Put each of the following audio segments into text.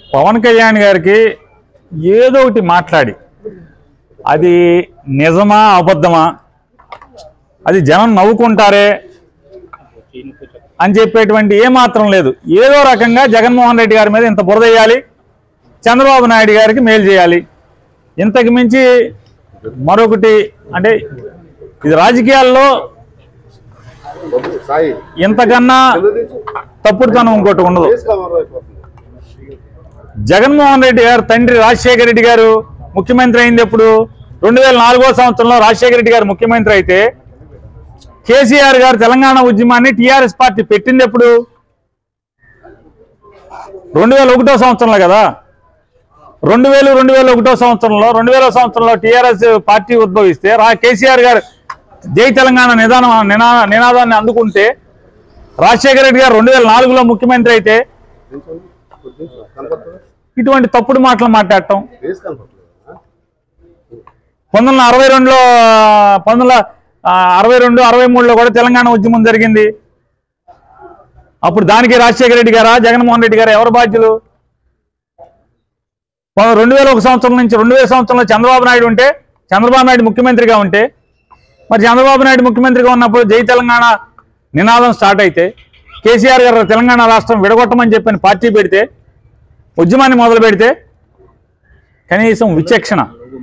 పవన్ కళ్యాణ్ గారికి ఏదో ఒకటి మాట్లాడి అది నిజమా అబద్ధమా అది జనం నవ్వుకుంటారే అని చెప్పేటువంటి ఏ మాత్రం లేదు ఏదో రకంగా జగన్మోహన్ రెడ్డి గారి మీద ఇంత బురద వేయాలి చంద్రబాబు నాయుడు గారికి మేలు చేయాలి ఇంతకు మించి మరొకటి అంటే ఇది రాజకీయాల్లో సాయి ఇంతకన్నా తప్పుడుతనం ఇంకోటి ఉండదు జగన్మోహన్ రెడ్డి గారు తండ్రి రాజశేఖర రెడ్డి గారు ముఖ్యమంత్రి అయింది ఎప్పుడు రెండు వేల నాలుగో సంవత్సరంలో రాజశేఖర రెడ్డి గారు ముఖ్యమంత్రి అయితే కేసీఆర్ గారు తెలంగాణ ఉద్యమాన్ని టీఆర్ఎస్ పార్టీ పెట్టింది ఎప్పుడు రెండు వేల ఒకటో సంవత్సరంలో కదా రెండు వేలు రెండు వేల ఒకటో సంవత్సరంలో రెండు వేల సంవత్సరంలో టీఆర్ఎస్ పార్టీ ఉద్భవిస్తే రా కేసీఆర్ గారు జై తెలంగాణ నిదానం నినా నినాదాన్ని అందుకుంటే రాజశేఖర రెడ్డి గారు రెండు వేల నాలుగులో ముఖ్యమంత్రి అయితే ఇటువంటి తప్పుడు మాటలు మాట్లాడటం పంతొమ్మిది వందల అరవై రెండులో పంతొమ్మిది వందల ఆ, అరవై రెండు అరవై మూడులో కూడా తెలంగాణ ఉద్యమం జరిగింది అప్పుడు దానికి రాజశేఖర రెడ్డి గారా జగన్మోహన్ రెడ్డి గారా ఎవరు బాధ్యులు ప- రెండు వేల ఒక సంవత్సరం నుంచి రెండు వేల సంవత్సరంలో చంద్రబాబు నాయుడు ఉంటే చంద్రబాబు నాయుడు ముఖ్యమంత్రిగా ఉంటే మరి చంద్రబాబు నాయుడు ముఖ్యమంత్రిగా ఉన్నప్పుడు జై తెలంగాణ నినాదం స్టార్ట్ అయితే కేసీఆర్ గారు తెలంగాణ రాష్ట్రం విడగొట్టమని చెప్పని పార్టీ పెడితే ఉద్యమాన్ని మొదలు పెడితే కనీసం విచక్షణ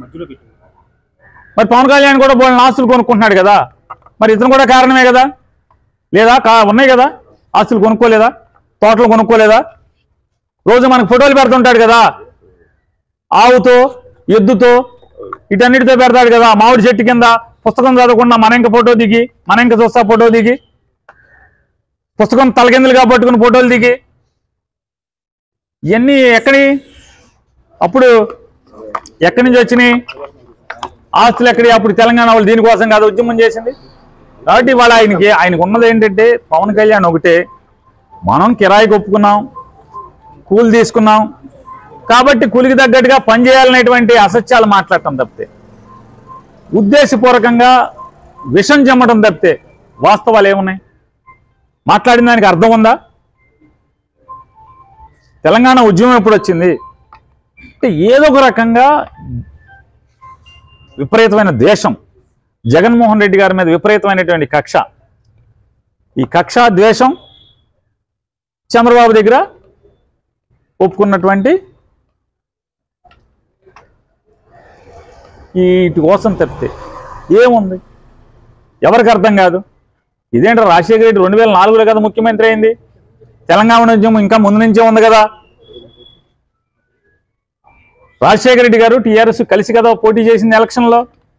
మరి పవన్ కళ్యాణ్ కూడా బోళ్ళ ఆస్తులు కొనుక్కుంటున్నాడు కదా మరి ఇతను కూడా కారణమే కదా లేదా కా ఉన్నాయి కదా ఆస్తులు కొనుక్కోలేదా తోటలు కొనుక్కోలేదా రోజు మనకు ఫోటోలు పెడుతుంటాడు కదా ఆవుతో ఎద్దుతో వీటన్నిటితో పెడతాడు కదా మామిడి చెట్టు కింద పుస్తకం చదవకుండా మన ఇంక ఫోటో దిగి మన ఇంక చూస్తా ఫోటో దిగి పుస్తకం తలకిందులుగా పట్టుకుని ఫోటోలు దిగి ఇవన్నీ ఎక్కడి అప్పుడు ఎక్కడి నుంచి వచ్చినాయి ఆస్తులు ఎక్కడి అప్పుడు తెలంగాణ వాళ్ళు దీనికోసం కాదు ఉద్యమం చేసింది కాబట్టి ఇవాళ ఆయనకి ఆయనకు ఉన్నది ఏంటంటే పవన్ కళ్యాణ్ ఒకటే మనం కిరాయికి ఒప్పుకున్నాం కూలి తీసుకున్నాం కాబట్టి కూలికి తగ్గట్టుగా పనిచేయాలనేటువంటి అసత్యాలు మాట్లాడటం తప్పితే ఉద్దేశపూర్వకంగా విషం చెమ్మటం తప్పితే వాస్తవాలు ఏమున్నాయి మాట్లాడిన దానికి అర్థం ఉందా తెలంగాణ ఉద్యమం ఎప్పుడు వచ్చింది అంటే ఏదో ఒక రకంగా విపరీతమైన దేశం జగన్మోహన్ రెడ్డి గారి మీద విపరీతమైనటువంటి కక్ష ఈ కక్ష ద్వేషం చంద్రబాబు దగ్గర ఒప్పుకున్నటువంటి వీటి కోసం తప్పితే ఏముంది ఎవరికి అర్థం కాదు ఇదేంటి రాజశేఖర రెడ్డి రెండు వేల నాలుగులో కదా ముఖ్యమంత్రి అయింది తెలంగాణ ఉద్యమం ఇంకా ముందు నుంచే ఉంది కదా రాజశేఖర రెడ్డి గారు టీఆర్ఎస్ కలిసి కదా పోటీ చేసింది ఎలక్షన్లో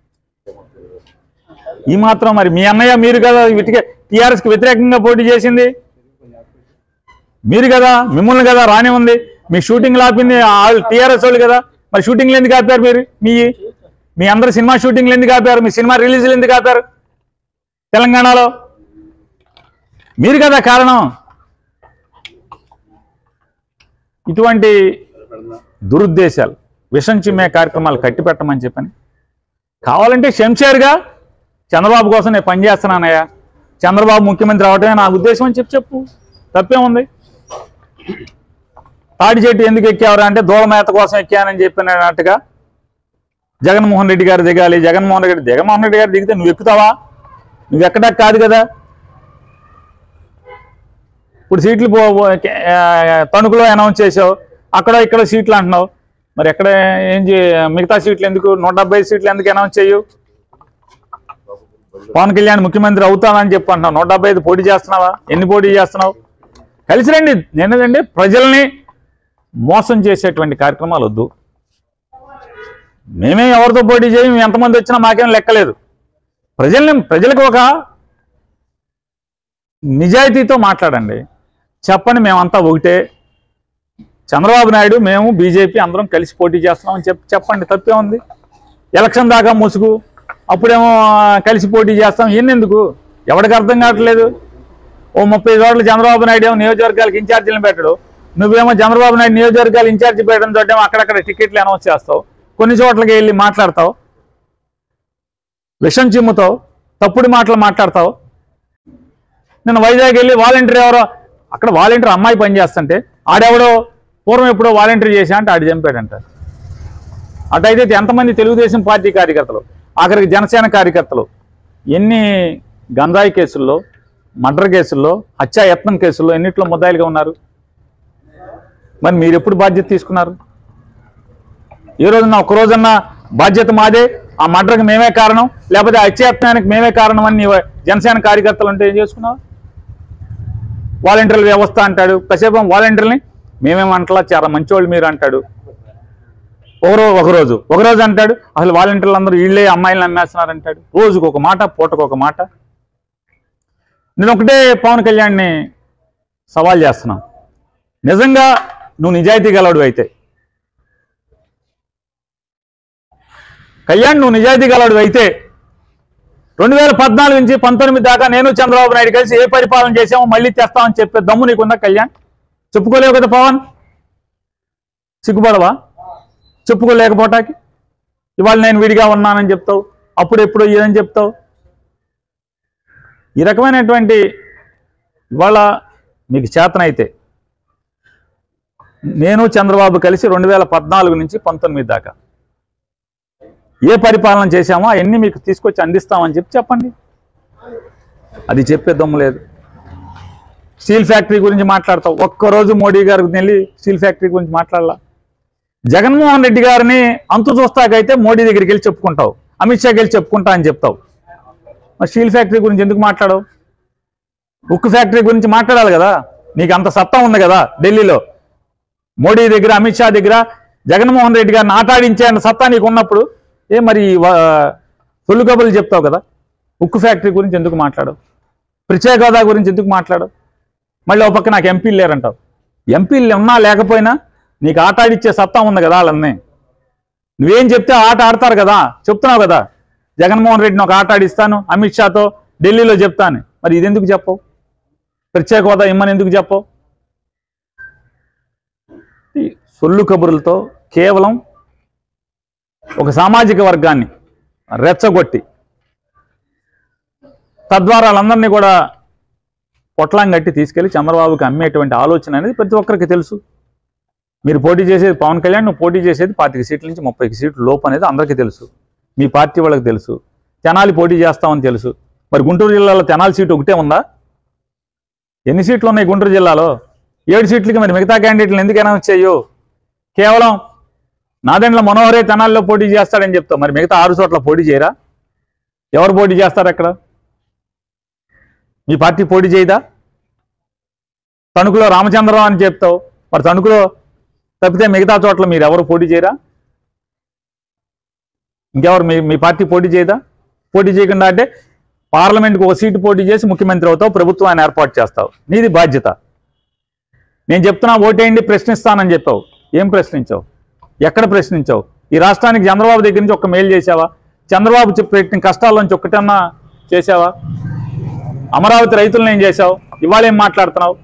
ఈ మాత్రం మరి మీ అన్నయ్య మీరు కదా వీటికి టీఆర్ఎస్కి వ్యతిరేకంగా పోటీ చేసింది మీరు కదా మిమ్మల్ని కదా రాని ఉంది మీ షూటింగ్ ఆపింది టీఆర్ఎస్ వాళ్ళు కదా మరి షూటింగ్లు ఎందుకు ఆపారు మీరు మీ మీ అందరు సినిమా షూటింగ్లు ఎందుకు ఆపారు మీ సినిమా రిలీజ్లు ఎందుకు ఆపారు తెలంగాణలో మీరు కదా కారణం ఇటువంటి దురుద్దేశాలు విషం చిమ్మే కార్యక్రమాలు కట్టిపెట్టమని చెప్పని కావాలంటే శంషేర్గా చంద్రబాబు కోసం నేను పనిచేస్తున్నానయ్యా చంద్రబాబు ముఖ్యమంత్రి అవటమే నా ఉద్దేశం అని చెప్పి చెప్పు తప్పేముంది తాడి చెట్టు ఎందుకు ఎక్కావరా అంటే దూల మేత కోసం ఎక్కానని చెప్పినట్టుగా జగన్మోహన్ రెడ్డి గారు దిగాలి జగన్మోహన్ రెడ్డి జగన్మోహన్ రెడ్డి గారు దిగితే నువ్వు ఎక్కుతావా నువ్వు ఎక్కడా కాదు కదా ఇప్పుడు సీట్లు పో పో- ఆ, తణుకులో అనౌన్స్ చేసావు అక్కడ ఇక్కడ సీట్లు అంటున్నావు మరి ఎక్కడ ఏం చే మిగతా సీట్లు ఎందుకు నూట డెబ్బై సీట్లు ఎందుకు అనౌన్స్ చేయు పవన్ కళ్యాణ్ ముఖ్యమంత్రి అవుతానని చెప్పి అంటున్నావు నూట డెబ్బై ఐదు పోటీ చేస్తున్నావా ఎన్ని పోటీ చేస్తున్నావు కలిసి రండి నేనేదండి ప్రజల్ని మోసం చేసేటువంటి కార్యక్రమాలు వద్దు మేమే ఎవరితో పోటీ చేయం ఎంతమంది వచ్చినా మాకేం లెక్కలేదు ప్రజల్ని ప్రజలకు ఒక నిజాయితీతో మాట్లాడండి చెప్పండి మేమంతా ఒకటే చంద్రబాబు నాయుడు మేము బీజేపీ అందరం కలిసి పోటీ చేస్తున్నామని చెప్పి చెప్పండి తప్పే ఉంది ఎలక్షన్ దాకా ముసుగు అప్పుడేమో ఆ, కలిసి పోటీ చేస్తాం ఎన్నెందుకు ఎవరికి అర్థం కావట్లేదు ఓ ముప్పై చోట్ల చంద్రబాబు నాయుడు ఏమో నియోజకవర్గాలకు ఇన్ఛార్జీలను పెట్టడు నువ్వేమో చంద్రబాబు నాయుడు నియోజకవర్గాలు ఇన్ఛార్జి పెట్టడం తోటి ఏమో అక్కడక్కడ టికెట్లు అనౌన్స్ చేస్తావు కొన్ని చోట్లకి వెళ్ళి మాట్లాడతావు విషం చిమ్ముతావు తప్పుడు మాటలు మాట్లాడతావు నేను వైజాగ్ వెళ్ళి వాలంటీర్ ఎవరో అక్కడ వాలంటీర్ అమ్మాయి పని చేస్తుంటే ఆడెవడో పూర్వం ఎప్పుడో వాలంటీర్ చేశా అంటే ఆడు చంపాడంట అటైతే ఎంతమంది తెలుగుదేశం పార్టీ కార్యకర్తలు ఆఖరికి జనసేన కార్యకర్తలు ఎన్ని గంజాయి కేసుల్లో మర్డర్ కేసుల్లో హత్యా యత్నం కేసుల్లో ఎన్నిట్లో ముద్దాయిలుగా ఉన్నారు మరి మీరు ఎప్పుడు బాధ్యత తీసుకున్నారు ఈ రోజున ఒక రోజున్న బాధ్యత మాదే ఆ మర్డర్కి మేమే కారణం లేకపోతే ఆ హత్యాయత్నానికి మేమే కారణం అని నీ జనసేన కార్యకర్తలు అంటే ఏం చేసుకున్నావు వాలంటీర్ల వ్యవస్థ అంటాడు కాసేపు వాలంటీర్ని మేమేమంటలా చాలా మంచివాళ్ళు మీరు అంటాడు ఒకరో ఒకరోజు ఒకరోజు అంటాడు అసలు వాలంటీర్లు అందరూ వీళ్ళే అమ్మాయిలను అమ్మేస్తున్నారు అంటాడు రోజుకు ఒక మాట పూటకు ఒక మాట నేను ఒకటే పవన్ కళ్యాణ్ని సవాల్ చేస్తున్నాను నిజంగా నువ్వు నిజాయితీ గలవాడు అయితే కళ్యాణ్ నువ్వు నిజాయితీ గలవాడు అయితే రెండు వేల పద్నాలుగు నుంచి పంతొమ్మిది దాకా నేను చంద్రబాబు నాయుడు కలిసి ఏ పరిపాలన చేసామో మళ్ళీ తెస్తామని చెప్పే దమ్ము నీకుందా కళ్యాణ్ చెప్పుకోలేవు కదా పవన్ సిగ్గుపడవా చెప్పుకోలేకపోటాకి ఇవాళ నేను విడిగా ఉన్నానని చెప్తావు అప్పుడు ఎప్పుడు ఇదని చెప్తావు ఈ రకమైనటువంటి ఇవాళ మీకు చేతనైతే నేను చంద్రబాబు కలిసి రెండు వేల పద్నాలుగు నుంచి పంతొమ్మిది దాకా ఏ పరిపాలన చేశామో అవన్నీ మీకు తీసుకొచ్చి అందిస్తామని చెప్పి చెప్పండి అది చెప్పే దమ్ము లేదు స్టీల్ ఫ్యాక్టరీ గురించి మాట్లాడతావు ఒక్కరోజు మోడీ గారికి వెళ్ళి స్టీల్ ఫ్యాక్టరీ గురించి మాట్లాడాల జగన్మోహన్ రెడ్డి గారిని అంతు చూస్తాకైతే మోడీ దగ్గరికి వెళ్ళి చెప్పుకుంటావు అమిత్ షాకి వెళ్ళి చెప్పుకుంటా అని చెప్తావు మరి స్టీల్ ఫ్యాక్టరీ గురించి ఎందుకు మాట్లాడవు ఉక్కు ఫ్యాక్టరీ గురించి మాట్లాడాలి కదా నీకు అంత సత్తా ఉంది కదా ఢిల్లీలో మోడీ దగ్గర అమిత్ షా దగ్గర జగన్మోహన్ రెడ్డి గారిని ఆటాడించే అంత సత్తా నీకు ఉన్నప్పుడు ఏ మరి వా- సొల్లు కబుర్లు చెప్తావు కదా ఉక్కు ఫ్యాక్టరీ గురించి ఎందుకు మాట్లాడవు ప్రత్యేక హోదా గురించి ఎందుకు మాట్లాడవు మళ్ళీ ఒక పక్క నాకు ఎంపీలు లేరంటావు ఎంపీలు ఉన్నా లేకపోయినా నీకు ఆట ఆడిచ్చే సత్తా ఉంది కదా వాళ్ళని నువ్వేం చెప్తే ఆ ఆట ఆడతారు కదా చెప్తున్నావు కదా జగన్మోహన్ రెడ్డిని ఒక ఆట ఆడిస్తాను అమిత్ షాతో ఢిల్లీలో చెప్తాను మరి ఇది ఎందుకు చెప్పవు ప్రత్యేక హోదా ఇమ్మని ఎందుకు చెప్పవు ఈ సొల్లు కబుర్లతో కేవలం ఒక సామాజిక వర్గాన్ని రెచ్చగొట్టి తద్వారా వాళ్ళందరినీ కూడా పొట్లం కట్టి తీసుకెళ్లి చంద్రబాబుకి అమ్మేటువంటి ఆలోచన అనేది ప్రతి ఒక్కరికి తెలుసు మీరు పోటీ చేసేది పవన్ కళ్యాణ్ నువ్వు పోటీ చేసేది పాతిక సీట్ల నుంచి ముప్పై సీట్లు లోపు అనేది అందరికీ తెలుసు మీ పార్టీ వాళ్ళకి తెలుసు తెనాలి పోటీ చేస్తామని తెలుసు మరి గుంటూరు జిల్లాలో తెనాలి సీటు ఒకటే ఉందా ఎన్ని సీట్లు ఉన్నాయి గుంటూరు జిల్లాలో ఏడు సీట్లకి మరి మిగతా క్యాండిడేట్లు ఎందుకు అనౌన్స్ చేయు కేవలం నాదెండ్ల మనోహరే తెనాలిలో పోటీ చేస్తాడని చెప్తావు మరి మిగతా ఆరు చోట్ల పోటీ చేయరా ఎవరు పోటీ చేస్తారు అక్కడ మీ పార్టీ పోటీ చేయదా తణుకులో రామచంద్రరావు అని చెప్తావు మరి తణుకులో తప్పితే మిగతా చోట్ల మీరు ఎవరు పోటీ చేయరా ఇంకెవరు మీ మీ పార్టీ పోటీ చేయదా పోటీ చేయకుండా అంటే పార్లమెంట్కి ఒక సీటు పోటీ చేసి ముఖ్యమంత్రి అవుతావు ప్రభుత్వాన్ని ఏర్పాటు చేస్తావు నీది బాధ్యత నేను చెప్తున్నా ఓటేయండి ప్రశ్నిస్తానని చెప్పావు ఏం ప్రశ్నించావు ఎక్కడ ప్రశ్నించావు ఈ రాష్ట్రానికి చంద్రబాబు దగ్గర నుంచి ఒక్క మేలు చేసావా చంద్రబాబు చెప్పి పెట్టిన కష్టాల నుంచి ఒక్కటన్నా చేసావా అమరావతి రైతులను ఏం చేశావు ఇవాళ ఏం మాట్లాడుతున్నావు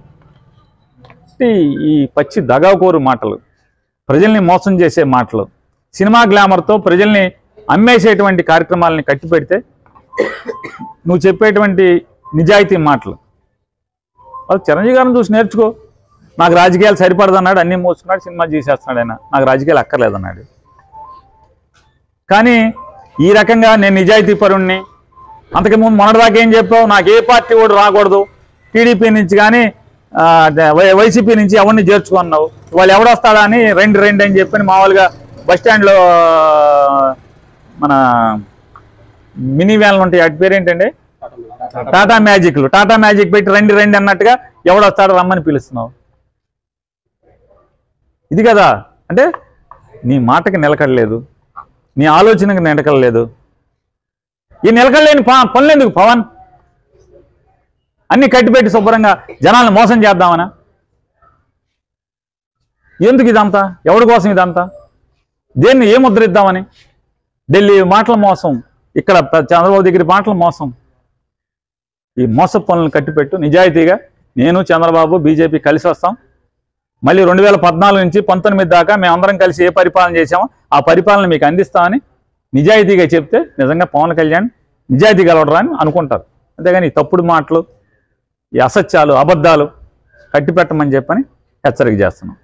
ఈ- ఈ పచ్చి దగాకోరు మాటలు ప్రజల్ని మోసం చేసే మాటలు సినిమా గ్లామర్తో ప్రజల్ని అమ్మేసేటువంటి కార్యక్రమాలని కట్టిపెడితే నువ్వు చెప్పేటువంటి నిజాయితీ మాటలు వాళ్ళు చిరంజీవి గారిని చూసి నేర్చుకో నాకు రాజకీయాలు సరిపడదన్నాడు అన్నీ మోసుకున్నాడు సినిమా చేసేస్తున్నాడు ఆయన నాకు రాజకీయాలు అక్కర్లేదన్నాడు కానీ ఈ రకంగా నేను నిజాయితీ పరుణ్ణి అంతకుముందు మొన్నటిదాకా ఏం చెప్పావు నాకు ఏ పార్టీ కూడా రాకూడదు టీడీపీ నుంచి కానీ ఆ, వై- వైసీపీ నుంచి ఎవరిని చేర్చుకున్నావు వాళ్ళు ఎవడొస్తాడా అని రెండు రెండు అని చెప్పి మామూలుగా బస్ స్టాండ్లో మన మినీ వ్యాన్లు ఉంటాయి వాటి పేరేంటండి టాటా మ్యాజిక్లు టాటా మ్యాజిక్ పెట్టి రండి రండి అన్నట్టుగా ఎవడొస్తాడో రమ్మని పిలుస్తున్నావు ఇది కదా అంటే నీ మాటకి నిలకడలేదు నీ ఆలోచనకి నిలకడలేదు ఈ నిలకడలేని పా పనులు ఎందుకు పవన్ అన్ని కట్టిపెట్టి శుభ్రంగా జనాల్ని మోసం చేద్దామనా ఎందుకు ఇదంతా ఎవరి కోసం ఇదంతా దేన్ని ఏ ముద్ర ఇద్దామని ఢిల్లీ మాటల మోసం ఇక్కడ ప- చంద్రబాబు దగ్గర మాటల మోసం ఈ మోస పనులను కట్టిపెట్టు నిజాయితీగా నేను చంద్రబాబు బీజేపీ కలిసి వస్తాం మళ్ళీ రెండు వేల పద్నాలుగు నుంచి పంతొమ్మిది దాకా మేమందరం కలిసి ఏ పరిపాలన చేశామో ఆ పరిపాలన మీకు అందిస్తామని నిజాయితీగా చెప్తే నిజంగా పవన్ కళ్యాణ్ నిజాయితీ గలవడరా అని అనుకుంటారు అంతేగాని ఈ తప్పుడు మాటలు ఈ అసత్యాలు అబద్ధాలు కట్టిపెట్టమని చెప్పని హెచ్చరిక చేస్తున్నాం